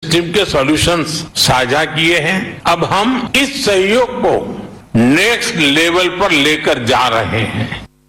Team के solutions साझा किए हैं अब हम इस सहयोग को नेक्स्ट लेवल पर लेकर जा रहे हैं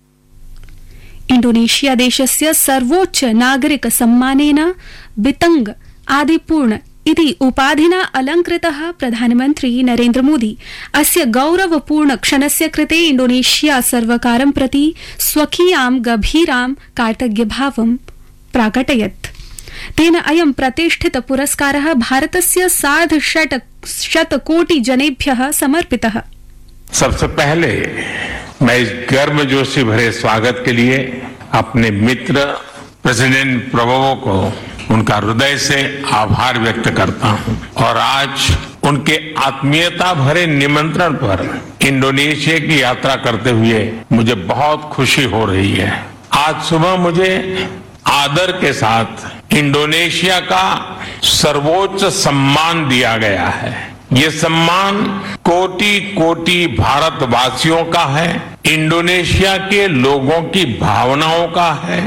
इण्डोनेशिया देशस्य सर्वोच्च नागरिक सम्मानेन बितंग आदिपूर्ण इति उपाधिना अलंकृतः प्रधानमन्त्री नरेन्द्र मोदी अस्य गौरवपूर्ण क्षणस्य कृते इण्डोनेशिया सर्वकारं प्रति स्वकीयां गभीरां कार्तज्ञभावं प्राकटयत् तेन अयं प्रतिष्ठित पुरस्कारः भारतस्य सार्ध षट् शतकोटि जनेभ्यः समर्पितः सबसे पहले मैं इस गर्मजोशी भरे स्वागत के लिए अपने मित्र प्रेसिडेंट प्रभवो को उनका हृदय से आभार व्यक्त करता हूं और आज उनके आत्मीयता भरे निमंत्रण पर इंडोनेशिया की यात्रा करते हुए मुझे बहुत खुशी हो रही है आज सुबह मुझे आदर के साथ इंडोनेशिया का सर्वोच्च सम्मान दिया गया है ये सम्मान कोटि कोटि भारतवासियों का है इंडोनेशिया के लोगों की भावनाओं का है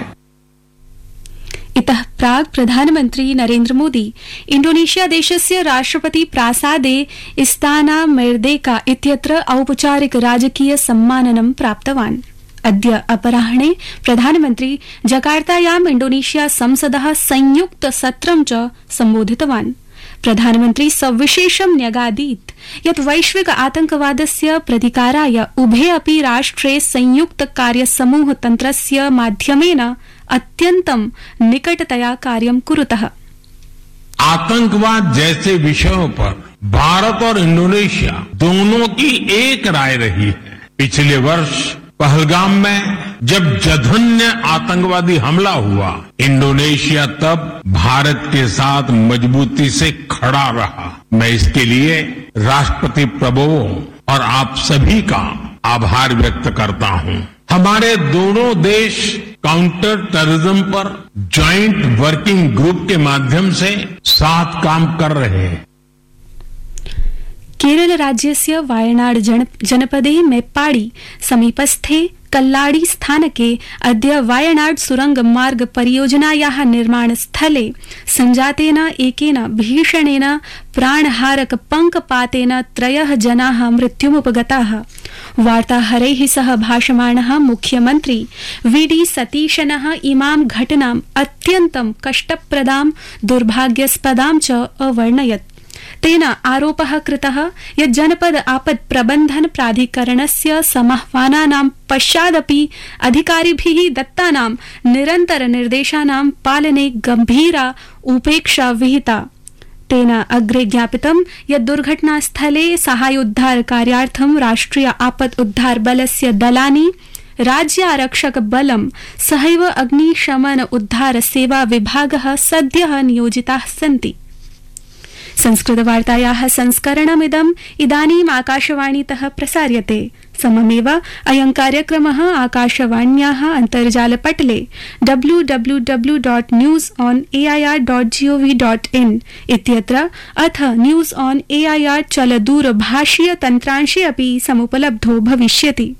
इतः प्राक् प्रधानमन्त्री नरेन्द्र मोदी इण्डोनेशिया देशस्य राष्ट्रपति प्रासादे इस्ताना मेर्देका इत्यत्र औपचारिक राजकीय सम्माननं प्राप्तवान् अद्य अपराह्ने प्रधानमन्त्री जकार्तायाम् इण्डोनेशिया संसदः संयुक्त सत्रं च सम्बोधितवान् प्रधानमन्त्री सविशेषं न्यगादीत् यत् वैश्विक आतंकवादस्य प्रतिकाराय उभे अपि राष्ट्रे संयुक्त कार्यसमूह तन्त्रस्य माध्यमेन अत्यन्तं निकटतया कार्यं कुरुतः आतंकवाद जैसे विषयों पर भारत और इंडोनेशिया दोनों की एक राय रही है पिछले वर्ष पहलगाम में जब जघन्य आतंकवादी हमला हुआ इंडोनेशिया तब भारत के साथ मजबूती से खड़ा रहा मैं इसके लिए राष्ट्रपति प्रभुओं और आप सभी का आभार व्यक्त करता हूं हमारे दोनों देश काउंटर टेररिज्म पर ज्वाइंट वर्किंग ग्रुप के माध्यम से साथ काम कर रहे हैं केरल राज्यस्य वायनाड जन, जनपदे मेप्पाड़ी समीपस्थे कल्लाड़ी स्थानके अद्य वायनाड सुरंग मार्ग परियोजनायाः निर्माण स्थले सञ्जातेन एकेन भीषणेन प्राणहारक पङ्कपातेन त्रयः जनाः मृत्युमुपगताः वार्ताहरैः सह भाषमाणः मुख्यमन्त्री वीडी सतीशनः इमां घटनाम् अत्यन्तं कष्टप्रदां दुर्भाग्यस्पदां च अवर्णयत् तेन आरोपः कृतः यत् जनपद आपत् प्रबन्धन प्राधिकरणस्य समाह्वानानां पश्चादपि अधिकारिभिः दत्तानां निरन्तर निर्देशानां पालने गम्भीरा उपेक्षा विहिता तेन अग्रे ज्ञापितं यत् दुर्घटनास्थले साहाय्योद्धार कार्यार्थं राष्ट्रिय आपत् उद्धार बलस्य दलानि राज्यारक्षक बलं सहैव अग्निशमन उद्धार सेवा विभागः सद्यः नियोजिताः सन्ति संस्कृतवार्तायाः संस्करणमिदम् इदानीम् आकाशवाणीतः प्रसार्यते सममेव अयं कार्यक्रमः आकाशवाण्याः अन्तर्जालपटले W W W dot news on AIR dot G O V dot in news on AIR चलदूरभाषीय तन्त्रांशे अपि समुपलब्धो भविष्यति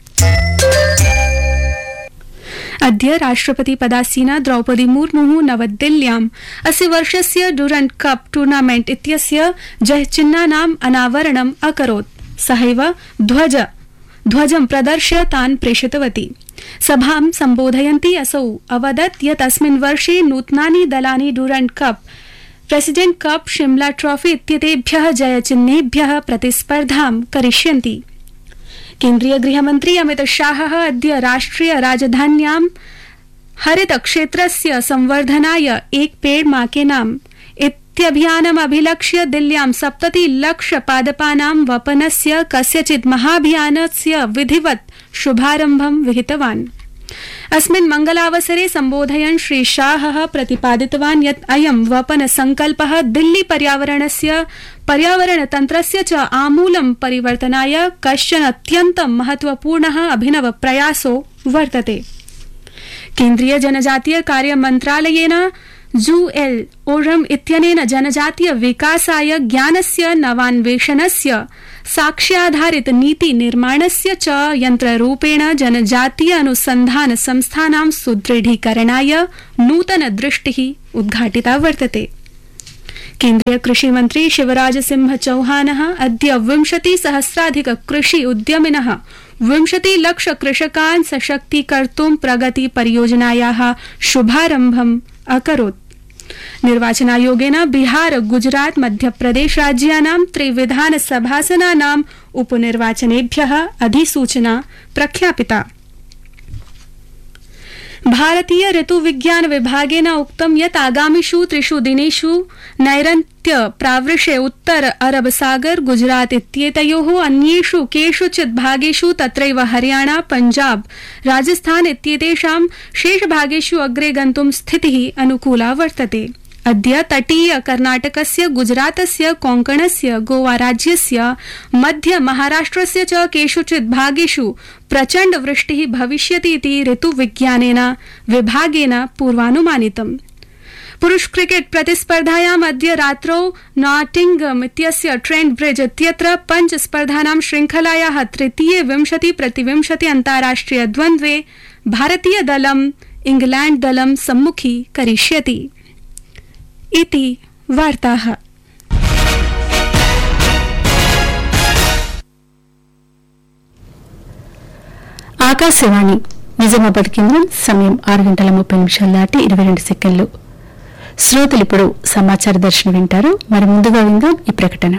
अद्य राष्ट्रपति पदासीना द्रौपदी मुर्मु नवदिल्ल्याम् अस्य वर्षस्य डुरण्ट कप टूर्नामेण्ट इत्यस्य जयचिह्नानाम् अनावरणम् अकरोत् सहैव ध्वज ध्वजं प्रदर्श्य तान् प्रेषितवती सभां सम्बोधयन्ती असौ अवदत् यत् अस्मिन् वर्षे नूतनानि दलानि Durand cup president cup Shimla trophy इत्येतेभ्यः जयचिह्नेभ्यः प्रतिस्पर्धां करिष्यन्ति केन्द्रीय गृहमन्त्री अमित शाह अद्य राष्ट्रिय राजधान्यां हरित क्षेत्रस्य संवर्धनाय एक पेड़ मा के नाम इत्यभियानम् अभिलक्ष्य दिल्ल्यां सप्तति लक्ष पादपानां वपनस्य कस्यचित् महाभियानस्य विधिवत् शुभारम्भं विहितवान् अस्मिन् मङ्गलावसरे सम्बोधयन् श्री शाह प्रतिपादितवान् यत् अयं वपन संकल्पः दिल्ली पर्यावरणस्य पर्यावरण तन्त्रस्य च आमूलं परिवर्तनाय कश्चन अत्यन्तं महत्वपूर्णः अभिनव प्रयासो वर्तते केन्द्रीय जनजातीय कार्य मन्त्रालयेन जू एल ओरम इत्यनेन जनजातीय विकासाय ज्ञानस्य नवान्वेषणस्य साक्ष्याधारित नीति निर्माणस्य च यन्त्ररूपेण जनजातीय अनुसन्धान संस्थानां सुदृढीकरणाय नूतन दृष्टि उद्घाटिता वर्तते केन्द्रीय कृषिमन्त्री शिवराज सिंह चौहान अद्य विंशति सहस्राधिक कृषि उद्यमिन विंशति लक्ष कृषकान् सशक्तीकर्तुं प्रगति परियोजनाया शुभारम्भम् अकरोत् निर्वाचनायोगेन बिहार गुजरात मध्यप्रदेश राज्यानां त्रिविधानसभासनानाम् उपनिर्वाचनेभ्य अधिसूचना प्रख्यापिता भारतीय ऋतुविज्ञान विभागेन उक्तं यत् आगामिषु त्रिषु दिनेषु नैऋत्य प्रावृशे उत्तर अरब सागर गुजरात इत्येतयो अन्येषु केषुचित् भागेषु तत्रैव हरियाणा पञ्जाब राजस्थान इत्येतेषां शेषभागेषु अग्रे गन्तुं स्थिति अनुकूला वर्तते अद्य तटीय कर्नाटकस्य गुजरातस्य कोंकणस्य गोवा राज्यस्य मध्य महाराष्ट्रस्य च केषुचित् भागेषु प्रचण्ड वृष्टि भविष्यति इति ऋतुविज्ञानेन विभागेन पूर्वानुमानितम् पुरुष क्रिकेट प्रतिस्पर्धायाम् अद्य रात्रौ नॉटिंगम इत्यस्य ट्रेंट ब्रिज इत्यत्र पञ्च स्पर्धानां श्रृंखलाया तृतीये विंशति प्रतिविंशति अन्ताराष्ट्रिय द्वन्द्वे भारतीय दलम् इंग्लैण्ड दलं सम्मुखी करिष्यति इति वार्ताः ఆకాశవాణి నిజామాబాద్ కేంద్రం సమయం ఆరు గంటల ముప్పై నిమిషాలు దాటి ఇరవై రెండు సెకండ్లు శ్రోతలు ఇప్పుడు సమాచార దర్శనం వింటారు మరి ముందుగా విందాం ఈ ప్రకటన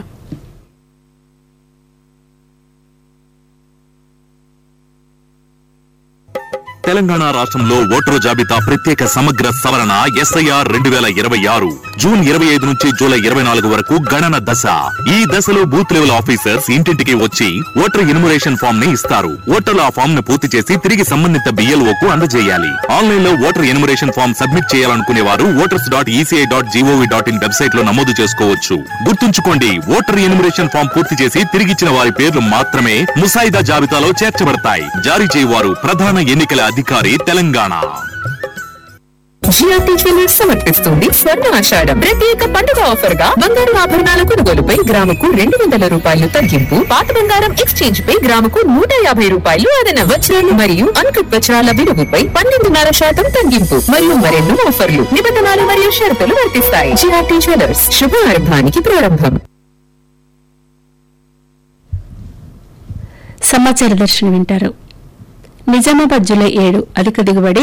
తెలంగాణ రాష్ట్రంలో ఓటరు జాబితా ప్రత్యేక సమగ్ర సవరణ ఎస్ఐఆర్ రెండు వేల ఇరవై ఆరు జూన్ ఇరవై ఐదు నుంచి జూలై ఇరవై నాలుగు వరకు గణన దశ ఈ దశలో బూత్ లెవెల్ ఆఫీసర్స్ ఇంటింటికి వచ్చి ఓటర్ ఇన్మురేషన్ ఫామ్ ని ఇస్తారు ఓటర్లు ఆ ఫామ్ ను పూర్తి చేసి తిరిగి సంబంధిత బిఎల్ఓ కు అందజేయాలి ఆన్లైన్ లో ఓటర్ ఇన్మురేషన్ ఫామ్ సబ్మిట్ చేయాలనుకునే వారు voters dot ECI dot GOV dot in website లో నమోదు చేసుకోవచ్చు గుర్తుంచుకోండి ఓటర్ ఇన్మురేషన్ ఫామ్ పూర్తి చేసి తిరిగిచ్చిన వారి పేర్లు మాత్రమే ముసాయిదా జాబితాలో చేర్చబడతాయి జారీ చేయవారు ప్రధాన ఎన్నికల అధికారి తెలంగాణ జిఆర్టీ జ్యువెలర్స్ సమర్పిస్తుంది స్వర్ణ ఆషాఢం ప్రత్యేక పండుగ ఆఫర్ గా బంగారు ఆభరణాల కొనుగోలుపై గ్రాముకు రెండు వందల రూపాయలు తగ్గింపు పాత బంగారం ఎక్స్చేంజ్ పై గ్రాముకు నూట యాభై రూపాయలు అదన వజ్రాలు మరియు అంకుట్ వజ్రాల విలువపై పన్నెండున్నర శాతం తగ్గింపు మరియు మరెన్నో ఆఫర్లు నిబంధనలు మరియు షరతులు వర్తిస్తాయి జిఆర్టీ జ్యువెలర్స్ శుభారంభానికి ప్రారంభం సమాచార దర్శనం వింటారు నిజామాబాద్ జూలై ఏడు అధిక దిగుబడి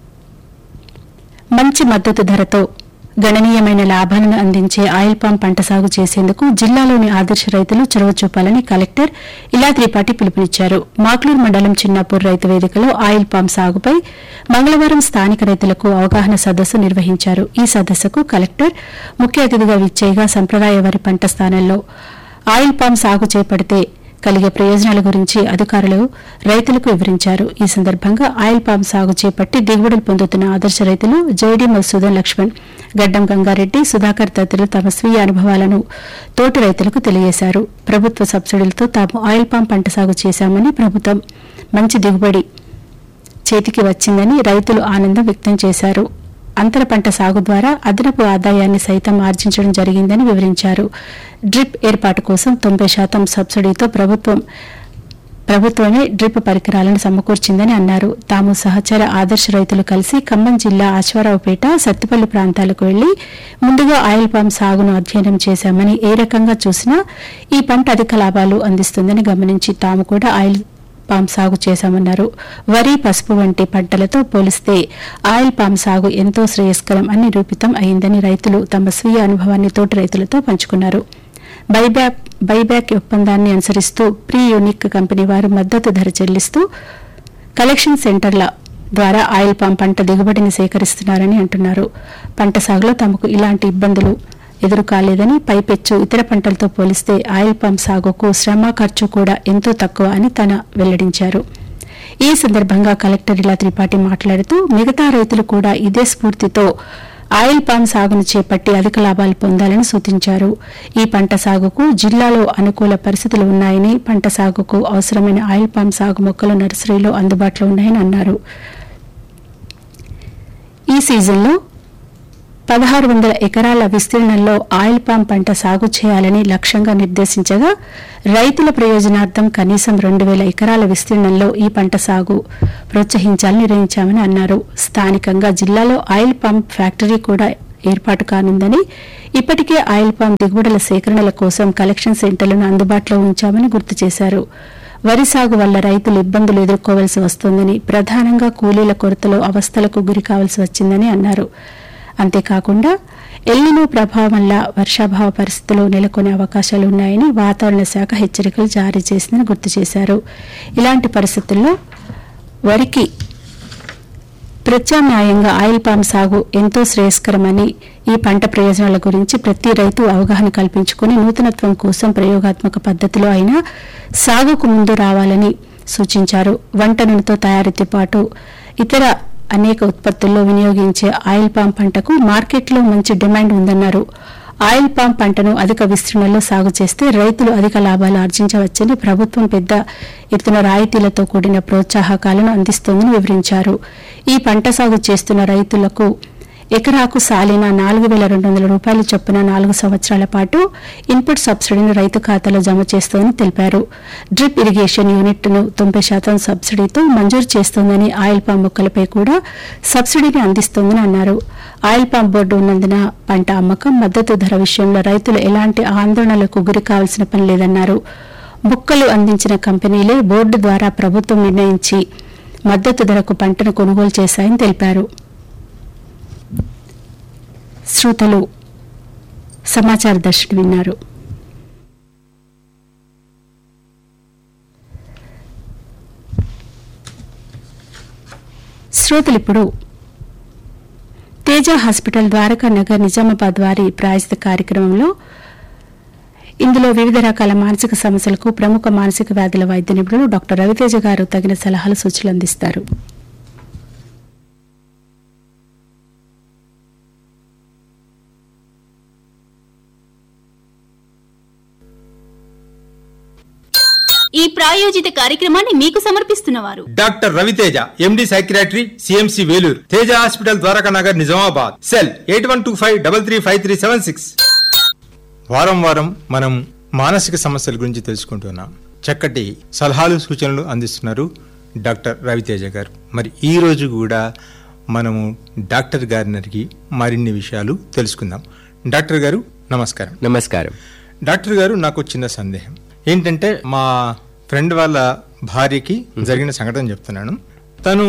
మంచి మద్దతు ధరతో గణనీయమైన లాభాలను అందించే ఆయిల్ పామ్ పంట సాగు చేసేందుకు జిల్లాలోని ఆదర్శ రైతులు చొరవ చూపాలని కలెక్టర్ ఇలా త్రిపాఠి పిలుపునిచ్చారు మాక్లూరు మండలం చిన్నాపూర్ రైతు వేదికలో ఆయిల్ పామ్ సాగుపై మంగళవారం స్థానిక రైతులకు అవగాహన సదస్సు నిర్వహించారు ఈ సదస్సుకు కలెక్టర్ ముఖ్య అతిథిగా విచ్చేయగా సంప్రదాయ వరి పంట స్థానంలో ఆయిల్ పామ్ సాగు చేపడితే కలిగే ప్రయోజనాల గురించి అధికారులు రైతులకు వివరించారు ఈ సందర్భంగా ఆయిల్ పామ్ సాగు చేపట్టి దిగుబడులు పొందుతున్న ఆదర్శ రైతులు జైడి మధుసూదన్ లక్ష్మణ్ గడ్డం గంగారెడ్డి సుధాకర్ తదితరులు తమ స్వీయ అనుభవాలను తోటి రైతులకు తెలియజేశారు ప్రభుత్వ సబ్సిడీలతో తాము ఆయిల్ పామ్ పంట సాగు చేశామని ప్రభుత్వం మంచి దిగుబడి చేతికి వచ్చిందని రైతులు ఆనందం వ్యక్తం చేశారు అంతర పంట సాగు ద్వారా అదనపు ఆదాయాన్ని సైతం ఆర్జించడం జరిగిందని వివరించారు డ్రిప్ ఏర్పాటు కోసం తొంభై శాతం సబ్సిడీతో ప్రభుత్వం ప్రభుత్వమే డ్రిప్ పరికరాలను సమకూర్చిందని అన్నారు తాము సహచర ఆదర్శ రైతులు కలిసి ఖమ్మం జిల్లా ఆశ్వారావుపేట సత్తుపల్లి ప్రాంతాలకు వెళ్లి ముందుగా ఆయిల్ పామ్ సాగును అధ్యయనం చేశామని ఏ రకంగా చూసినా ఈ పంట అధిక లాభాలు అందిస్తుందని గమనించి తాము కూడా ఆయిల్ పామ్ సాగు చేశామన్నారు వరి పసుపు వంటి పంటలతో పోలిస్తే ఆయిల్ పామ్ సాగు ఎంతో శ్రేయస్కరం అని నిరూపితం అయిందని రైతులు తమ స్వీయ అనుభవాన్ని తోటి రైతులతో పంచుకున్నారు బైబ్యాక్ బైబ్యాక్ ఒప్పందాన్ని అనుసరిస్తూ ప్రీ యూనిక్ కంపెనీ వారు మద్దతు ధర చెల్లిస్తూ కలెక్షన్ సెంటర్ల ద్వారా ఆయిల్ పామ్ పంట దిగుబడిని సేకరిస్తున్నారని అంటున్నారు పంట సాగులో తమకు ఇలాంటి ఇబ్బందులు ఎదురు కాలేదని పైపెచ్చు ఇతర పంటలతో పోలిస్తే ఆయిల్ పామ్ సాగుకు శ్రమ ఖర్చు కూడా ఎంతో తక్కువ అని తన వెల్లడించారు ఈ సందర్భంగా కలెక్టర్ ఇలా త్రిపాఠి మాట్లాడుతూ మిగతా రైతులు కూడా ఇదే స్ఫూర్తితో ఆయిల్ పామ్ సాగును చేపట్టి అధిక లాభాలు పొందాలని సూచించారు ఈ పంట సాగుకు జిల్లాలో అనుకూల పరిస్థితులు ఉన్నాయని పంట సాగుకు అవసరమైన ఆయిల్ పామ్ సాగు మొక్కలు నర్సరీలో అందుబాటులో ఉన్నాయని అన్నారు ఈ సీజన్లో పదహారు వందల ఎకరాల విస్తీర్ణంలో ఆయిల్ పామ్ పంట సాగు చేయాలని లక్ష్యంగా నిర్దేశించగా రైతుల ప్రయోజనార్థం కనీసం రెండు వేల ఎకరాల విస్తీర్ణంలో ఈ పంట సాగు ప్రోత్సహించాలని నిర్ణయించామని అన్నారు స్థానికంగా జిల్లాలో ఆయిల్ పంప్ ఫ్యాక్టరీ కూడా ఏర్పాటు కానుందని ఇప్పటికే ఆయిల్ పామ్ దిగుబడుల సేకరణల కోసం కలెక్షన్ సెంటర్లను అందుబాటులో ఉంచామని గుర్తు చేశారు వరి సాగు వల్ల రైతులు ఇబ్బందులు ఎదుర్కోవాల్సి వస్తోందని ప్రధానంగా కూలీల కొరతలో అవస్థలకు గురి కావాల్సి వచ్చిందని అన్నారు అంతేకాకుండా ఎల్లినో ప్రభావం వల్ల వర్షాభావ పరిస్థితులు నెలకొనే అవకాశాలున్నాయని వాతావరణ శాఖ హెచ్చరికలు జారీ చేసిందని గుర్తు చేశారు ఇలాంటి పరిస్థితుల్లో వరికి ప్రత్యామ్నాయంగా ఆయిల్ పామ్ సాగు ఎంతో శ్రేయస్కరమని ఈ పంట ప్రయోజనాల గురించి ప్రతి రైతు అవగాహన కల్పించుకుని నూతనత్వం కోసం ప్రయోగాత్మక పద్ధతిలో అయినా సాగుకు ముందు రావాలని సూచించారు వంట నూనెతో తయారీతో పాటు ఇతర అనేక ఉత్పత్తుల్లో వినియోగించే ఆయిల్ పామ్ పంటకు మార్కెట్లో మంచి డిమాండ్ ఉందన్నారు ఆయిల్ పామ్ పంటను అధిక విస్తీర్ణంలో సాగు చేస్తే రైతులు అధిక లాభాలు ఆర్జించవచ్చని ప్రభుత్వం పెద్ద ఎత్తున రాయితీలతో కూడిన ప్రోత్సాహకాలను అందిస్తోందని వివరించారు ఈ పంట సాగు చేస్తున్న రైతులకు ఎకరాకు సాలిన నాలుగు వేల రెండు వందల రూపాయల చొప్పున నాలుగు సంవత్సరాల పాటు ఇన్పుట్ సబ్సిడీని రైతు ఖాతాలో జమ చేస్తోందని తెలిపారు డ్రిప్ ఇరిగేషన్ యూనిట్ను తొంభై శాతం సబ్సిడీతో మంజూరు చేస్తోందని ఆయిల్ పామ్ మొక్కలపై కూడా సబ్సిడీని అందిస్తోందని అన్నారు ఆయిల్ పామ్ బోర్డు ఉన్నందున పంట అమ్మకం మద్దతు ధర విషయంలో రైతులు ఎలాంటి ఆందోళనలకు గురి కావాల్సిన పని లేదన్నారు బుక్కలు అందించిన కంపెనీలే బోర్డు ద్వారా ప్రభుత్వం నిర్ణయించి మద్దతు ధరకు పంటను కొనుగోలు చేశాయని తెలిపారు శ్రోతలు సమాచార దర్శనం విన్నారు శ్రోతలు ఇప్పుడు తేజ హాస్పిటల్ ద్వారకా నగర్ నిజామాబాద్ వారి ప్రాయశ్చిత కార్యక్రమంలో ఇందులో వివిధ రకాల మానసిక సమస్యలకు ప్రముఖ మానసిక వ్యాధుల వైద్య నిపుణులు డాక్టర్ రవితేజ గారు తగిన సలహాలు సూచనలు అందిస్తారు ఈ ప్రాయోజిత కార్యక్రమాన్ని మీకు సమర్పిస్తున్నవారు doctor Raviteja MD psychiatry CMC Vellore Teja hospital Dwaraka Nagar Nizamabad cell eight one two five double three five three seven six వారం వారం మనం మానసిక సమస్యల గురించి తెలుసుకుంటున్నాం చక్కటి సలహాలు సూచనలు అందిస్తున్నారు డాక్టర్ రవితేజ గారు మరి ఈ రోజు కూడా మనము డాక్టర్ గారిని అడిగి మరిన్ని విషయాలు తెలుసుకుందాం డాక్టర్ గారు నమస్కారం నమస్కారం డాక్టర్ గారు నాకు చిన్న సందేహం ఏంటంటే మా ఫ్రెండ్ వాళ్ళ భార్యకి జరిగిన సంఘటన చెప్తున్నాను తను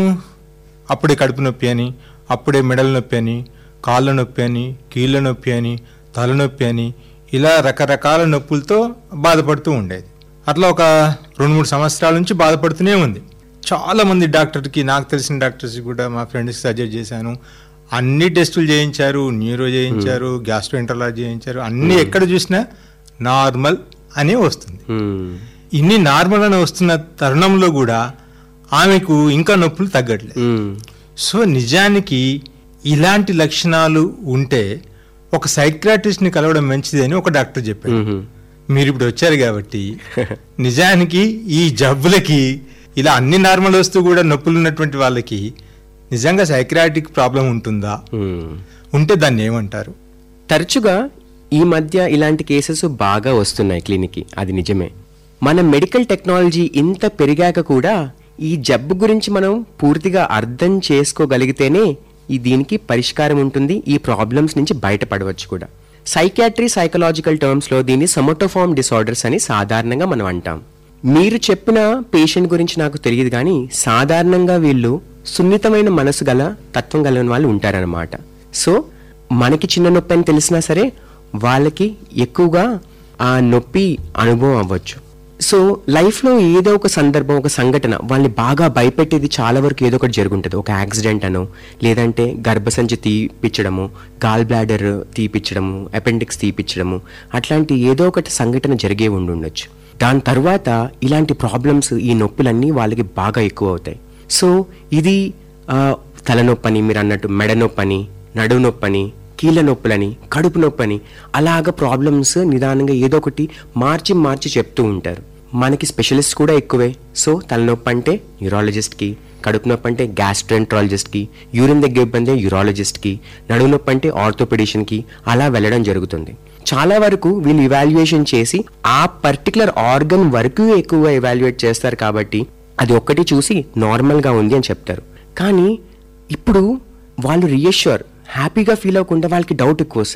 అప్పుడే కడుపు నొప్పి అని అప్పుడే మెడల నొప్పి అని కాళ్ళ నొప్పి అని కీళ్ళ నొప్పి అని తలనొప్పి అని ఇలా రకరకాల నొప్పులతో బాధపడుతూ ఉండేది అట్లా ఒక రెండు మూడు సంవత్సరాల నుంచి బాధపడుతూనే ఉంది చాలా మంది డాక్టర్కి నాకు తెలిసిన డాక్టర్స్ కూడా మా ఫ్రెండ్స్కి సజెస్ట్ చేశాను అన్ని టెస్టులు చేయించారు న్యూరో చేయించారు గ్యాస్ట్రో ఎంటరాలజీ చేయించారు అన్ని ఎక్కడ చూసినా నార్మల్ అనే వస్తుంది మ్మ్. ఇన్ని నార్మల్ అని వస్తున్న తరుణంలో కూడా ఆమెకు ఇంకా నొప్పులు తగ్గట్లేదు మ్మ్. సో నిజానికి ఇలాంటి లక్షణాలు ఉంటే ఒక సైక్రాటిస్ట్ ని కలవడం మంచిది అని ఒక డాక్టర్ చెప్పారు మ్మ్. మీరు ఇప్పుడు వచ్చారు కాబట్టి నిజానికి ఈ జబ్బులకి ఇలా అన్ని నార్మల్ వస్తూ కూడా నొప్పులు ఉన్నటువంటి వాళ్ళకి నిజంగా సైక్రాటిక్ ప్రాబ్లం ఉంటుందా మ్మ్. ఉంటే దాన్ని ఏమంటారు తరచుగా ఈ మధ్య ఇలాంటి కేసెస్ బాగా వస్తున్నాయి క్లినిక్కి అది నిజమే మన మెడికల్ టెక్నాలజీ ఇంత పెరిగాక కూడా ఈ జబ్బు గురించి మనం పూర్తిగా అర్థం చేసుకోగలిగితేనే ఈ దీనికి పరిష్కారం ఉంటుంది ఈ ప్రాబ్లమ్స్ నుంచి బయటపడవచ్చు కూడా సైకాట్రీ సైకలాజికల్ టర్మ్స్లో దీన్ని సమోటోఫార్మ్ డిసార్డర్స్ అని సాధారణంగా మనం అంటాం మీరు చెప్పిన పేషెంట్ గురించి నాకు తెలియదు కానీ సాధారణంగా వీళ్ళు సున్నితమైన మనసు గల తత్వం గల వాళ్ళు ఉంటారనమాట సో మనకి చిన్న నొప్పి అని తెలిసినా సరే వాళ్ళకి ఎక్కువగా ఆ నొప్పి అనుభవం అవ్వచ్చు సో లైఫ్లో ఏదో ఒక సందర్భం ఒక సంఘటన వాళ్ళని బాగా భయపెట్టేది చాలా వరకు ఏదో ఒకటి జరుగుంటుంది ఒక యాక్సిడెంట్ అనో లేదంటే గర్భసంచి తీపిచ్చడము గాల్ బ్లాడర్ తీపిచ్చడము అపెండిక్స్ తీపిచ్చడము అట్లాంటి ఏదో ఒకటి సంఘటన జరిగే ఉండి ఉండొచ్చు దాని తర్వాత ఇలాంటి ప్రాబ్లమ్స్ ఈ నొప్పులన్నీ వాళ్ళకి బాగా ఎక్కువ అవుతాయి సో ఇది ఆ, తలనొప్పని మీరు అన్నట్టు మెడ నొప్పని నడువు నొప్పని కీళ్ళ నొప్పులని కడుపు నొప్పని అలాగ ప్రాబ్లమ్స్ నిదానంగా ఏదో ఒకటి మార్చి మార్చి చెప్తూ ఉంటారు మనకి స్పెషలిస్ట్ కూడా ఎక్కువే సో తలనొప్పి అంటే యూరాలజిస్ట్కి కడుపు నొప్పి అంటే గ్యాస్ట్రెంట్రాలజిస్ట్కి యూరిన్ దగ్గర ఇబ్బంది యూరాలజిస్ట్కి నడువు నొప్పి అంటే ఆర్థోపెడిషన్కి అలా వెళ్ళడం జరుగుతుంది చాలా వరకు వీళ్ళు ఇవాల్యుయేషన్ చేసి ఆ పర్టికులర్ ఆర్గన్ వరకు ఎక్కువగా ఇవాల్యుయేట్ చేస్తారు కాబట్టి అది ఒక్కటి చూసి నార్మల్గా ఉంది అని చెప్తారు కానీ ఇప్పుడు వాళ్ళు రియష్యూర్ హ్యాపీగా ఫీల్ అవ్వకుండా వాళ్ళకి డౌట్ ఎక్కువ వస్తుంది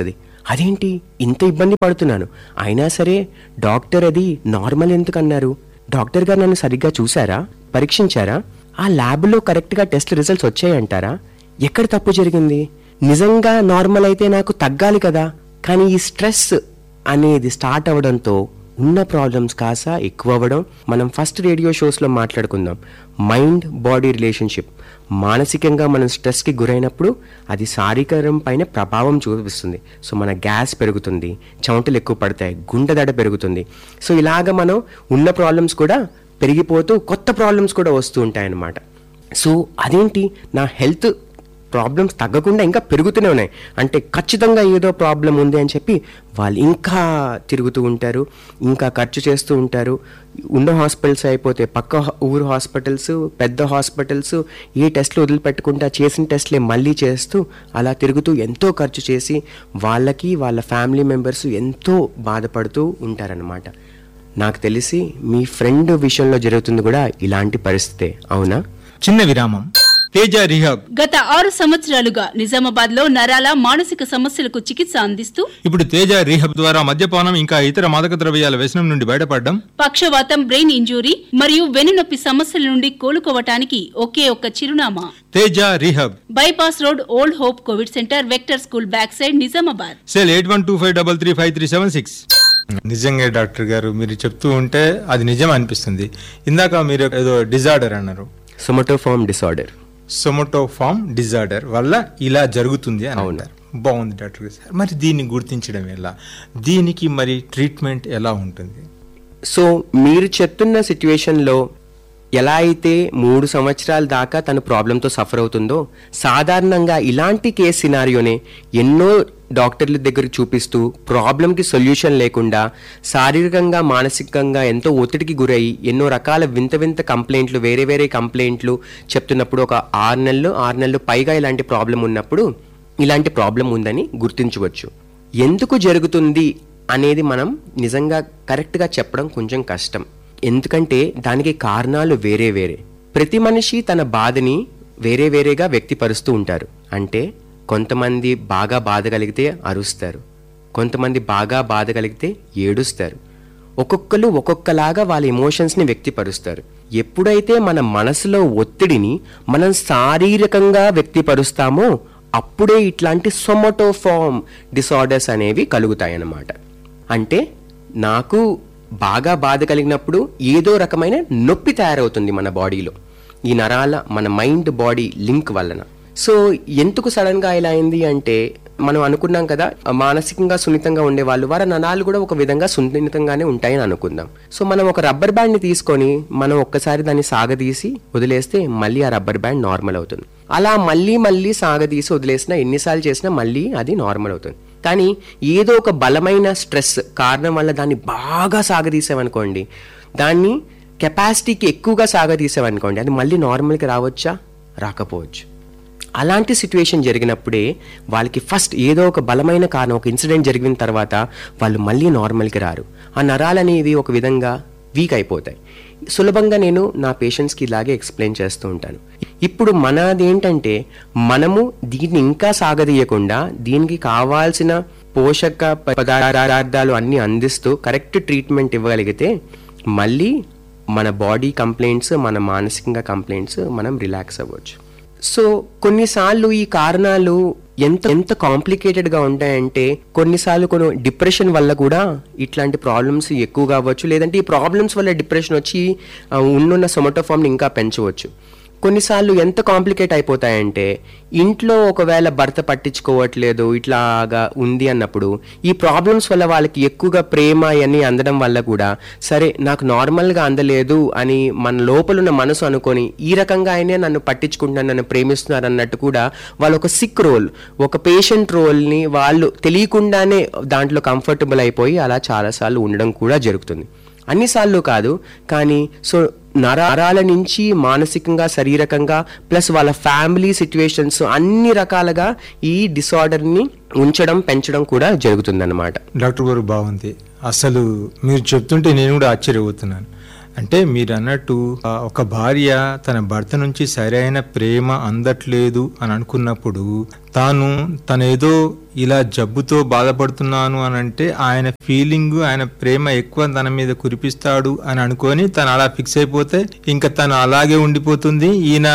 అదేంటి ఇంత ఇబ్బంది పడుతున్నాను అయినా సరే డాక్టర్ అది నార్మల్ ఎందుకు అన్నారు డాక్టర్ గారు నన్ను సరిగ్గా చూసారా పరీక్షించారా ఆ ల్యాబ్లో కరెక్ట్గా టెస్ట్ రిజల్ట్స్ వచ్చాయంటారా ఎక్కడ తప్పు జరిగింది నిజంగా నార్మల్ అయితే నాకు తగ్గాలి కదా కానీ ఈ స్ట్రెస్ అనేది స్టార్ట్ అవ్వడంతో ఉన్న ప్రాబ్లమ్స్ కాస ఎక్కువ అవ్వడం మనం ఫస్ట్ రేడియో షోస్లో మాట్లాడుకుందాం మైండ్ బాడీ రిలేషన్షిప్ మానసికంగా మనం స్ట్రెస్కి గురైనప్పుడు అది శారీరకం పైన ప్రభావం చూపిస్తుంది సో మన గ్యాస్ పెరుగుతుంది చెమటలు ఎక్కువ పడతాయి గుండె దడ పెరుగుతుంది సో ఇలాగ మనం ఉన్న ప్రాబ్లమ్స్ కూడా పెరిగిపోతూ కొత్త ప్రాబ్లమ్స్ కూడా వస్తూ ఉంటాయి అన్నమాట సో అదేంటి నా హెల్త్ ప్రాబ్లమ్స్ తగ్గకుండా ఇంకా పెరుగుతూనే ఉన్నాయి అంటే ఖచ్చితంగా ఏదో ప్రాబ్లం ఉంది అని చెప్పి వాళ్ళు ఇంకా తిరుగుతూ ఉంటారు ఇంకా ఖర్చు చేస్తూ ఉంటారు ఉన్న హాస్పిటల్స్ అయిపోతే పక్క హా- ఊరు హాస్పిటల్స్ పెద్ద హాస్పిటల్స్ ఏ టెస్ట్లు వదిలిపెట్టుకుంటా చేసిన టెస్ట్లే మళ్ళీ చేస్తూ అలా తిరుగుతూ ఎంతో ఖర్చు చేసి వాళ్ళకి వాళ్ళ ఫ్యామిలీ మెంబర్స్ ఎంతో బాధపడుతూ ఉంటారనమాట నాకు తెలిసి మీ ఫ్రెండ్ విషయంలో జరుగుతుంది కూడా ఇలాంటి పరిస్థితే అవునా చిన్న విరామం తేజ రిహాబ్ గత ఆరు సంవత్సరాలుగా నిజామాబాద్ లో నరాల మానసిక సమస్యలకు చికిత్స అందిస్తూ ఇప్పుడు తేజ రీహబ్ ద్వారా మద్యపానం ఇంకా ఇతర మాదక ద్రవ్యాల వ్యసనం నుండి బయటపడడం పక్షవాతం బ్రెయిన్ ఇంజూరీ మరియు వెన్నునొప్పి సమస్యల నుండి కోలుకోవటానికి ఒకే ఒక్క చిరునామా Teja rehab bypass road old hope covid centre vector school back side Nizamabad cell eight one two five double three five three seven six నిజంగా డాక్టర్ గారు మీరు చెప్తూ ఉంటే అది నిజం అనిపిస్తుంది ఇందాక మీరు ఏదో డిజార్డర్ అన్నారు సొమటోఫామ్ డిసార్డర్ సొమటోఫామ్ డిజార్డర్ వల్ల ఇలా జరుగుతుంది అని అవును. అంటారు బాగుంది డాక్టర్ గారు సార్ మరి దీన్ని గుర్తించడం ఎలా దీనికి మరి ట్రీట్మెంట్ ఎలా ఉంటుంది సో మీరు చెప్తున్న సిచ్యువేషన్లో ఎలా అయితే మూడు సంవత్సరాల దాకా తన ప్రాబ్లంతో సఫర్ అవుతుందో సాధారణంగా ఇలాంటి కేస్ సినారియోనే ఎన్నో డాక్టర్ల దగ్గర చూపిస్తూ ప్రాబ్లంకి సొల్యూషన్ లేకుండా శారీరకంగా మానసికంగా ఎంతో ఒత్తిడికి గురయ్యి ఎన్నో రకాల వింత వింత కంప్లైంట్లు వేరే వేరే కంప్లైంట్లు చెప్తున్నప్పుడు ఒక ఆరు నెలలు ఆరు నెలలు పైగా ఇలాంటి ప్రాబ్లం ఉన్నప్పుడు ఇలాంటి ప్రాబ్లం ఉందని గుర్తించవచ్చు ఎందుకు జరుగుతుంది అనేది మనం నిజంగా కరెక్ట్గా చెప్పడం కొంచెం కష్టం ఎందుకంటే దానికి కారణాలు వేరే వేరే ప్రతి మనిషి తన బాధని వేరే వేరేగా వ్యక్తిపరుస్తూ ఉంటారు అంటే కొంతమంది బాగా బాధ కలిగితే అరుస్తారు కొంతమంది బాగా బాధ కలిగితే ఏడుస్తారు ఒక్కొక్కరు ఒక్కొక్కలాగా వాళ్ళ ఎమోషన్స్ని వ్యక్తిపరుస్తారు ఎప్పుడైతే మన మనసులో ఒత్తిడిని మనం శారీరకంగా వ్యక్తిపరుస్తామో అప్పుడే ఇట్లాంటి సొమటోఫామ్ డిసార్డర్స్ అనేవి కలుగుతాయన్నమాట అంటే నాకు బాగా బాధ కలిగినప్పుడు ఏదో రకమైన నొప్పి తయారవుతుంది మన బాడీలో ఈ నరాల మన మైండ్ బాడీ లింక్ వలన సో ఎందుకు సడన్ గా ఇలా అయింది అంటే మనం అనుకున్నాం కదా మానసికంగా సున్నితంగా ఉండే వాళ్ళు వారి నరాలు కూడా ఒక విధంగా సున్నితంగానే ఉంటాయని అనుకుందాం సో మనం ఒక రబ్బర్ బ్యాండ్ ని తీసుకొని మనం ఒక్కసారి దాన్ని సాగదీసి వదిలేస్తే మళ్ళీ ఆ రబ్బర్ బ్యాండ్ నార్మల్ అవుతుంది అలా మళ్ళీ మళ్ళీ సాగదీసి వదిలేసినా ఎన్నిసార్లు చేసినా మళ్ళీ అది నార్మల్ అవుతుంది కానీ ఏదో ఒక బలమైన స్ట్రెస్ కారణం వల్ల దాన్ని బాగా సాగదీసామనుకోండి దాన్ని కెపాసిటీకి ఎక్కువగా సాగదీసామనుకోండి అది మళ్ళీ నార్మల్కి రావచ్చా రాకపోవచ్చు అలాంటి సిచ్యువేషన్ జరిగినప్పుడే వాళ్ళకి ఫస్ట్ ఏదో ఒక బలమైన కారణం ఒక ఇన్సిడెంట్ జరిగిన తర్వాత వాళ్ళు మళ్ళీ నార్మల్కి రారు ఆ నరాలు అనేవి ఒక విధంగా వీక్ అయిపోతాయి సులభంగా నేను నా పేషెంట్స్కి ఇలాగే ఎక్స్ప్లెయిన్ చేస్తూ ఉంటాను ఇప్పుడు మనది ఏంటంటే మనము దీన్ని ఇంకా సాగదీయకుండా దీనికి కావాల్సిన పోషక పదార్థాలు అన్ని అందిస్తూ కరెక్ట్ ట్రీట్మెంట్ ఇవ్వగలిగితే మళ్ళీ మన బాడీ కంప్లైంట్స్ మన మానసికంగా కంప్లైంట్స్ మనం రిలాక్స్ అవ్వచ్చు సో కొన్నిసార్లు ఈ కారణాలు ఎంత ఎంత కాంప్లికేటెడ్ గా ఉంటాయంటే కొన్నిసార్లు కొన్ని డిప్రెషన్ వల్ల కూడా ఇట్లాంటి ప్రాబ్లమ్స్ ఎక్కువగా అవ్వచ్చు లేదంటే ఈ ప్రాబ్లమ్స్ వల్ల డిప్రెషన్ వచ్చి ఆ, ఉన్నున్న సొమటోఫామ్ని ఇంకా పెంచవచ్చు కొన్నిసార్లు ఎంత కాంప్లికేట్ అయిపోతాయంటే ఇంట్లో ఒకవేళ భర్త పట్టించుకోవట్లేదు ఇట్లాగా ఉంది అన్నప్పుడు ఈ ప్రాబ్లమ్స్ వల్ల వాళ్ళకి ఎక్కువగా ప్రేమ ఇవన్నీ అందడం వల్ల కూడా సరే నాకు నార్మల్గా అందలేదు అని మన లోపల ఉన్న మనసు అనుకొని ఈ రకంగా ఆయనే నన్ను పట్టించుకుంటున్నారు నన్ను ప్రేమిస్తున్నారు అన్నట్టు కూడా వాళ్ళు ఒక సిక్ రోల్ ఒక పేషెంట్ రోల్ని వాళ్ళు తెలియకుండానే దాంట్లో కంఫర్టబుల్ అయిపోయి అలా చాలాసార్లు ఉండడం కూడా జరుగుతుంది అన్నిసార్లు కాదు కానీ సో నరాల నుంచి మానసికంగా శారీరకంగా ప్లస్ వాళ్ళ ఫ్యామిలీ సిచ్యువేషన్స్ అన్ని రకాలుగా ఈ డిసార్డర్ని ఉంచడం పెంచడం కూడా జరుగుతుందన్నమాట డాక్టర్ గారు బాగుంది అసలు మీరు చెప్తుంటే నేను కూడా ఆశ్చర్యపోతున్నాను అంటే మీరు అన్నట్టు ఆ, ఒక భార్య తన భర్త నుంచి సరైన ప్రేమ అందట్లేదు అని అనుకున్నప్పుడు తాను తనేదో ఇలా జబ్బుతో బాధపడుతున్నాను అని అంటే ఆయన ఫీలింగ్ ఆయన ప్రేమ ఎక్కువ తన మీద కురిపిస్తాడు అని అనుకొని తను అలా ఫిక్స్ అయిపోతే ఇంకా తను అలాగే ఉండిపోతుంది ఈయన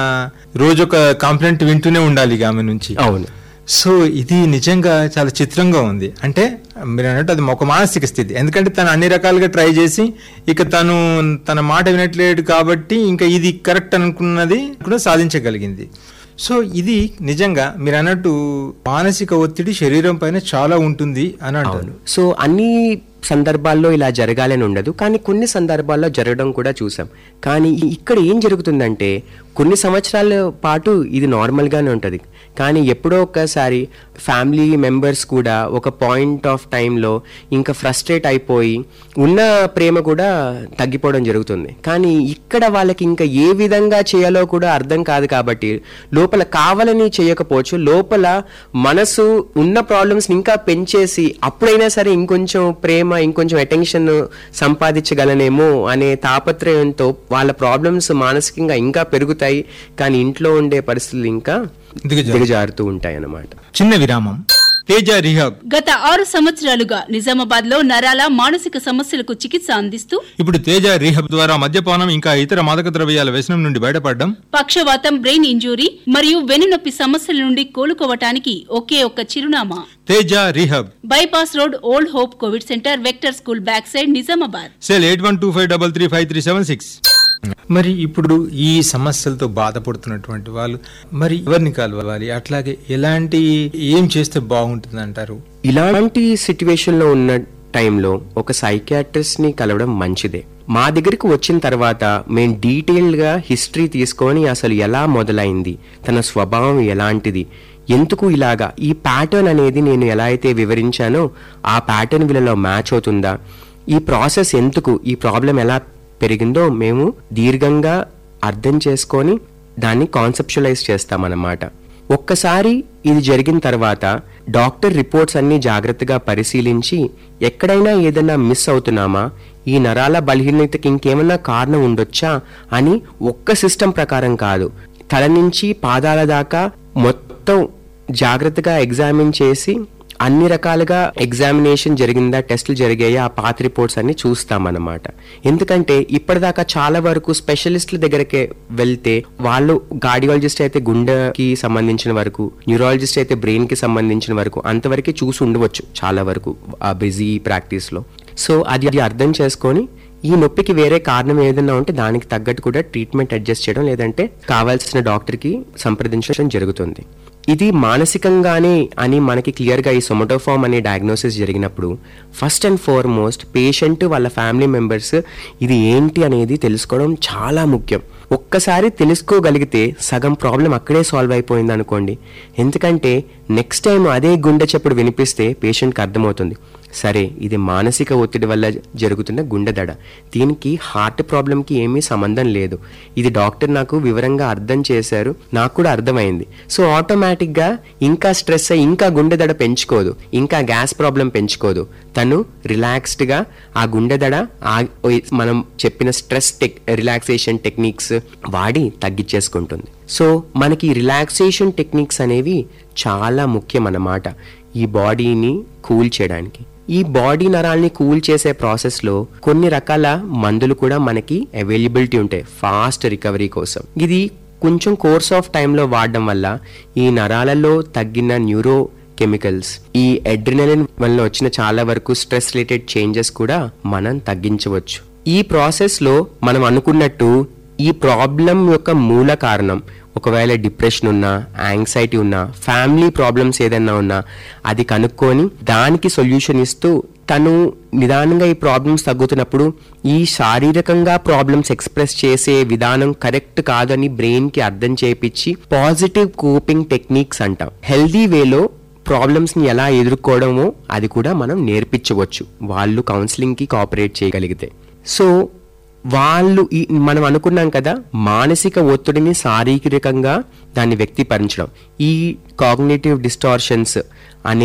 రోజు ఒక కంప్లైంట్ వింటూనే ఉండాలి ఇక ఆమె నుంచి అవును సో ఇది నిజంగా చాలా చిత్రంగా ఉంది అంటే మీరు అన్నట్టు అది ఒక మానసిక స్థితి ఎందుకంటే తను అన్ని రకాలుగా ట్రై చేసి ఇక తను తన మాట వినట్లేడు కాబట్టి ఇంకా ఇది కరెక్ట్ అనుకున్నది కూడా సాధించగలిగింది సో ఇది నిజంగా మీరు అన్నట్టు మానసిక ఒత్తిడి శరీరం పైన చాలా ఉంటుంది అని అంటారు సో అన్ని సందర్భాల్లో ఇలా జరగాలని ఉండదు కానీ కొన్ని సందర్భాల్లో జరగడం కూడా చూసాం కానీ ఇ- ఇక్కడ ఏం జరుగుతుందంటే కొన్ని సంవత్సరాల పాటు ఇది నార్మల్గానే ఉంటుంది కానీ ఎప్పుడో ఒక్కసారి ఫ్యామిలీ మెంబర్స్ కూడా ఒక పాయింట్ ఆఫ్ టైంలో ఇంకా ఫ్రస్ట్రేట్ అయిపోయి ఉన్న ప్రేమ కూడా తగ్గిపోవడం జరుగుతుంది కానీ ఇక్కడ వాళ్ళకి ఇంకా ఏ విధంగా చేయాలో కూడా అర్థం కాదు కాబట్టి లోపల కావాలని చేయకపోవచ్చు లోపల మనసు ఉన్న ప్రాబ్లమ్స్ ఇంకా పెంచేసి అప్పుడైనా సరే ఇంకొంచెం ప్రేమ ఇంకొంచెం అటెన్షన్ సంపాదించగలనేమో అనే తాపత్రయంతో వాళ్ళ ప్రాబ్లమ్స్ మానసికంగా ఇంకా పెరుగుతాయి కానీ ఇంట్లో ఉండే పరిస్థితులు ఇంకా దిగజారు. దిగజారుతూ ఉంటాయి అన్నమాట చిన్న విరామం తేజ రిహాబ్ గత ఆరు సంవత్సరాలుగా నిజామాబాద్ లో నరాల మానసిక సమస్యలకు చికిత్స అందిస్తూ ఇప్పుడు తేజ రీహబ్ ద్వారా మద్యపానం ఇంకా ఇతర మాదక ద్రవ్యాల వ్యసనం నుండి బయటపడడం పక్షవాతం బ్రెయిన్ ఇంజూరీ మరియు వెన్నునొప్పి సమస్యల నుండి కోలుకోవటానికి ఒకే ఒక్క చిరునామా Teja rehab bypass road old hope covid centre vector school back side Nizamabad cell eight one two five double three five three seven six మరి ఇప్పుడు ఈ సమస్యలతో బాధపడుతున్నటువంటి వాళ్ళు మరి ఎవరిని కలవాలి అట్లాగే ఎలాంటి ఏం చేస్తే బాగుంటుంది అంటారు ఇలాంటి సిట్యువేషన్ లో ఉన్న టైంలో ఒక సైకియాట్రిస్ట్ ని కలవడం మంచిదే మా దగ్గరికి వచ్చిన తర్వాత మేము డీటెయిల్డ్ గా హిస్టరీ తీసుకొని అసలు ఎలా మొదలైంది తన స్వభావం ఎలాంటిది ఎందుకు ఇలాగా ఈ ప్యాటర్న్ అనేది నేను ఎలా అయితే వివరించానో ఆ ప్యాటర్న్ వీళ్ళలో మ్యాచ్ అవుతుందా ఈ ప్రాసెస్ ఎందుకు ఈ ప్రాబ్లం ఎలా పెరిగిందో మేము దీర్ఘంగా అర్థం చేసుకొని దాన్ని కాన్సెప్చువలైజ్ చేస్తామన్నమాట ఒక్కసారి ఇది జరిగిన తర్వాత డాక్టర్ రిపోర్ట్స్ అన్ని జాగ్రత్తగా పరిశీలించి ఎక్కడైనా ఏదైనా మిస్ అవుతున్నామా ఈ నరాల బలహీనతకి ఇంకేమన్నా కారణం ఉండొచ్చా అని ఒక్క సిస్టమ్ ప్రకారం కాదు తల నుంచి పాదాల దాకా మొత్తం జాగ్రత్తగా ఎగ్జామిన్ చేసి అన్ని రకాలుగా ఎగ్జామినేషన్ జరిగిందా టెస్టులు జరిగాయా ఆ పాత రిపోర్ట్స్ అన్ని చూస్తామన్నమాట ఎందుకంటే ఇప్పటిదాకా చాలా వరకు స్పెషలిస్టుల దగ్గరకే వెళ్తే వాళ్ళు కార్డియాలజిస్ట్ అయితే గుండెకి సంబంధించిన వరకు న్యూరాలజిస్ట్ అయితే బ్రెయిన్ కి సంబంధించిన వరకు అంతవరకే చూసి ఉండవచ్చు చాలా వరకు ఆ బిజీ ప్రాక్టీస్ లో సో అది అది అర్థం చేసుకొని ఈ నొప్పికి వేరే కారణం ఏదైనా ఉంటే దానికి తగ్గట్టు కూడా ట్రీట్మెంట్ అడ్జస్ట్ చేయడం లేదంటే కావాల్సిన డాక్టర్కి సంప్రదించడం జరుగుతుంది ఇది మానసికంగానే అని మనకి క్లియర్గా ఈ సొమటోఫామ్ అనే డయాగ్నోసిస్ జరిగినప్పుడు ఫస్ట్ అండ్ ఫార్మోస్ట్ పేషెంట్ వాళ్ళ ఫ్యామిలీ మెంబర్స్ ఇది ఏంటి అనేది తెలుసుకోవడం చాలా ముఖ్యం ఒక్కసారి తెలుసుకోగలిగితే సగం ప్రాబ్లం అక్కడే సాల్వ్ అయిపోయింది అనుకోండి ఎందుకంటే నెక్స్ట్ టైం అదే గుండె చప్పుడు వినిపిస్తే పేషెంట్కి అర్థమవుతుంది సరే ఇది మానసిక ఒత్తిడి వల్ల జరుగుతున్న గుండె దడ దీనికి హార్ట్ ప్రాబ్లంకి ఏమీ సంబంధం లేదు ఇది డాక్టర్ నాకు వివరంగా అర్థం చేశారు నాకు కూడా అర్థమైంది సో ఆటోమేటిక్గా ఇంకా స్ట్రెస్ అయ్యి ఇంకా గుండె దడ పెంచుకోదు ఇంకా గ్యాస్ ప్రాబ్లం పెంచుకోదు తను రిలాక్స్డ్గా ఆ గుండె దడ ఆ- మనం చెప్పిన స్ట్రెస్ టెక్ రిలాక్సేషన్ టెక్నిక్స్ వాడి తగ్గించేసుకుంటుంది సో మనకి రిలాక్సేషన్ టెక్నిక్స్ అనేవి చాలా ముఖ్యం అన్నమాట ఈ బాడీని కూల్ చేయడానికి ఈ బాడీ నరాల్ని కూల్ చేసే ప్రాసెస్లో కొన్ని రకాల మందులు కూడా మనకి అవైలబిలిటీ ఉంటాయి ఫాస్ట్ రికవరీ కోసం ఇది కొంచెం కోర్స్ ఆఫ్ టైంలో వాడడం వల్ల ఈ నరాలలో తగ్గిన న్యూరో కెమికల్స్ ఈ ఎడ్రినలిన్ వల్ల వచ్చిన చాలా వరకు స్ట్రెస్ రిలేటెడ్ చేంజెస్ కూడా మనం తగ్గించవచ్చు ఈ ప్రాసెస్ లో మనం అనుకున్నట్టు ఈ ప్రాబ్లం యొక్క మూల కారణం ఒకవేళ డిప్రెషన్ ఉన్నా యాంగ్జైటీ ఉన్నా ఫ్యామిలీ ప్రాబ్లమ్స్ ఏదైనా ఉన్నా అది కనుక్కొని దానికి సొల్యూషన్ ఇస్తూ తను నిదానంగా ఈ ప్రాబ్లమ్స్ తగ్గుతున్నప్పుడు ఈ శారీరకంగా ప్రాబ్లమ్స్ ఎక్స్ప్రెస్ చేసే విధానం కరెక్ట్ కాదని బ్రెయిన్ కి అర్థం చేపించి పాజిటివ్ కోపింగ్ టెక్నిక్స్ అంటాం హెల్దీ వేలో ప్రాబ్లమ్స్ ని ఎలా ఎదుర్కోవడమో అది కూడా మనం నేర్పించవచ్చు వాళ్ళు కౌన్సిలింగ్ కి కోఆపరేట్ చేయగలిగితే సో వాళ్ళు ఈ మనం అనుకున్నాం కదా మానసిక ఒత్తిడిని శారీరకంగా దాన్ని వ్యక్తపరచడం ఈ కాగ్నేటివ్ డిస్టార్షన్స్ అనే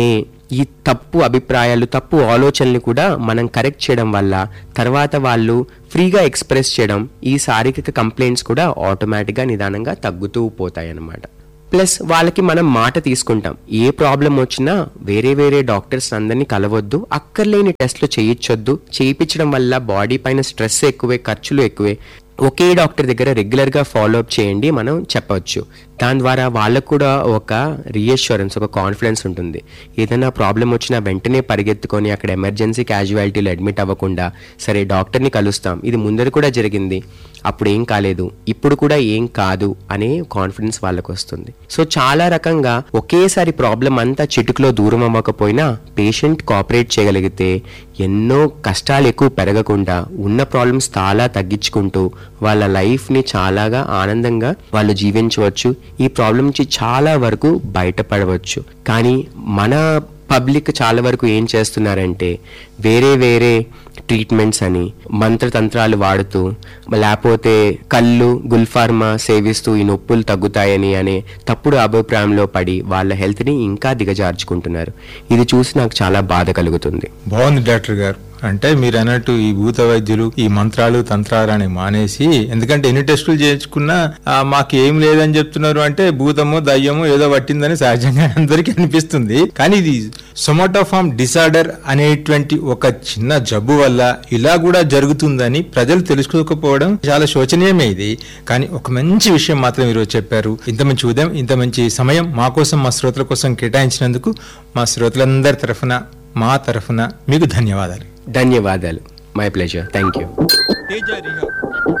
ఈ తప్పు అభిప్రాయాలు తప్పు ఆలోచనలు కూడా మనం కరెక్ట్ చేయడం వల్ల తర్వాత వాళ్ళు ఫ్రీగా ఎక్స్ప్రెస్ చేయడం ఈ శారీరక కంప్లైంట్స్ కూడా ఆటోమేటిక్గా నిదానంగా తగ్గుతూ పోతాయి అన్నమాట ప్లస్ వాళ్ళకి మనం మాట తీసుకుంటాం ఏ ప్రాబ్లం వచ్చినా వేరే వేరే డాక్టర్స్ అందరినీ కలవద్దు అక్కర్లేని టెస్ట్లు చేయించొద్దు చేయించడం వల్ల బాడీ పైన స్ట్రెస్ ఎక్కువే ఖర్చులు ఎక్కువే ఒకే డాక్టర్ దగ్గర రెగ్యులర్గా ఫాలో అప్ చేయండి మనం చెప్పవచ్చు దాని ద్వారా వాళ్ళకు కూడా ఒక రీఅష్యూరెన్స్ ఒక కాన్ఫిడెన్స్ ఉంటుంది ఏదైనా ప్రాబ్లం వచ్చినా వెంటనే పరిగెత్తుకొని అక్కడ ఎమర్జెన్సీ క్యాజువాలిటీలో అడ్మిట్ అవ్వకుండా సరే డాక్టర్ని కలుస్తాం ఇది ముందర కూడా జరిగింది అప్పుడు ఏం కాలేదు ఇప్పుడు కూడా ఏం కాదు అనే కాన్ఫిడెన్స్ వాళ్ళకు వస్తుంది సో చాలా రకంగా ఒకేసారి ప్రాబ్లం అంతా చిటుకులో దూరం అవ్వకపోయినా పేషెంట్ కోఆపరేట్ చేయగలిగితే ఎన్నో కష్టాలు ఎక్కువ పెరగకుండా ఉన్న ప్రాబ్లమ్స్ చాలా తగ్గించుకుంటూ వాళ్ళ లైఫ్ని చాలాగా ఆనందంగా వాళ్ళు జీవించవచ్చు ఈ ప్రాబ్లం నుంచి చాలా వరకు బయటపడవచ్చు కానీ మన పబ్లిక్ చాలా వరకు ఏం చేస్తున్నారంటే వేరే వేరే ట్రీట్మెంట్స్ అని మంత్రతంత్రాలు వాడుతూ లేకపోతే కళ్ళు గుల్ఫార్మా సేవిస్తూ ఈ నొప్పులు తగ్గుతాయని అనే తప్పుడు అభిప్రాయంలో పడి వాళ్ళ హెల్త్ని ఇంకా దిగజార్చుకుంటున్నారు ఇది చూసి నాకు చాలా బాధ కలుగుతుంది బాగుంది డాక్టర్ గారు అంటే మీరు అన్నట్టు ఈ భూత వైద్యులు ఈ మంత్రాలు తంత్రాలు అని మానేసి ఎందుకంటే ఎన్ని టెస్టులు చేయించుకున్నా ఆ, మాకు ఏం లేదని చెప్తున్నారు అంటే భూతము దయ్యము ఏదో పట్టిందని సహజంగా అందరికీ అనిపిస్తుంది కానీ ఇది సొమాటోఫామ్ డిసార్డర్ అనేటువంటి ఒక చిన్న జబ్బు వల్ల ఇలా కూడా జరుగుతుందని ప్రజలు తెలుసుకోకపోవడం చాలా శోచనీయమే ఇది కానీ ఒక మంచి విషయం మాత్రం ఈరోజు చెప్పారు ఇంత మంచి ఉదయం ఇంత మంచి సమయం మా కోసం మా శ్రోతల కోసం కేటాయించినందుకు మా శ్రోతలందరి తరఫున మా తరఫున మీకు ధన్యవాదాలు ధన్యవాదాలు my pleasure thank you Teja Riha